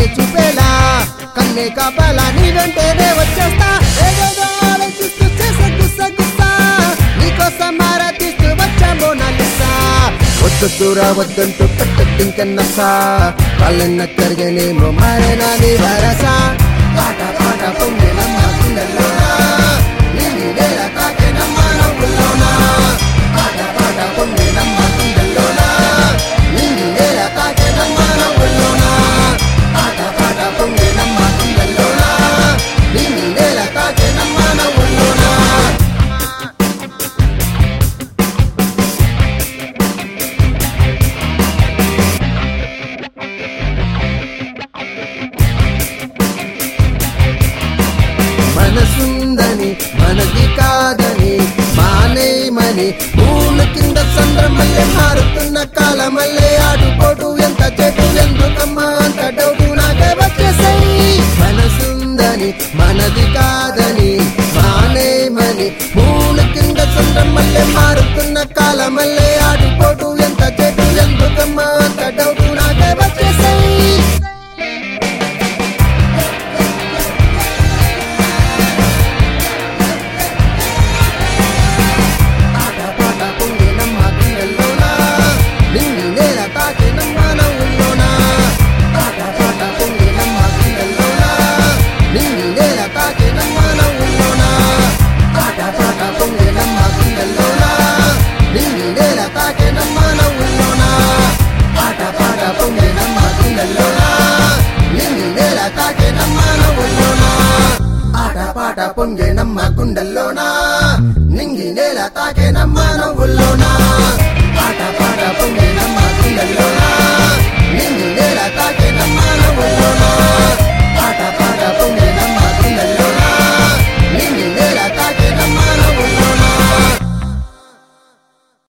దారి చూపేలా కన్నే కాపాలా నీ వెంటనే వచ్చేస్తా ఏదేదో ఆలోచిస్తూ చేసే గుస్స గుస్స నీకోసం మారా తీస్తూ వచ్చామో నల్లిస్తా వద్దొద్దురా వద్దంటూ కట్టెట్టింకన్నసా కాళ్ళన్న కరిగేనేమో మారేనా నీ వరస పాట పాట పొంగినమ్మ గుండెల్లోనా నిన్ను నేల తాకినమ్మ నవ్వుల్లోనా పాట పాట పొంగినమ్మ గుండెల్లోనా నిన్ను నేల తాకినమ్మ నవ్వుల్లోనా పాట పాట పొంగినమ్మ గుండెల్లోనా నిన్ను నేల తాకినమ్మ నవ్వుల్లోనా మనసుందని మనది కాదని మానేమని పూల కింద చంద్రమల్లె మారుతున్న కాలమల్లె ఆడుకోడు ఎంత చెడు ఎందుకమ్మా అంత డౌటు నాకే వచ్చేసాయి మనసుందని మనది కాదని మానేమని పూల కింద చంద్రమల్లె మారుతున్న కాలమల్లె ఆడుకోడు ఎంత చెడు ఎందుకమ్మా అంత డౌటు నాకే వచ్చేసాయి పాట పాట పొంగినమ్మ గుండెల్లోనా నింగి నేల తాకినమ్మ నవ్వుల్లోనా పాట పాట పొంగినమ్మ గుండెల్లోనా నింగి నేల తాకినమ్మ నవ్వుల్లోనా పాట పాట పొంగినమ్మ గుండెల్లోనా నింగి నేల తాకినమ్మ నవ్వుల్లోనా పాట పాట పొంగినమ్మ గుండెల్లోనా నింగి నేల తాకినమ్మ నవ్వుల్లోనా ఆట పాట పొంగేనమ్మ గుండెల్లోనా నింగి నేల తాకేనమ్మ నవ్వుల్లోనా పాట పాట పొంగే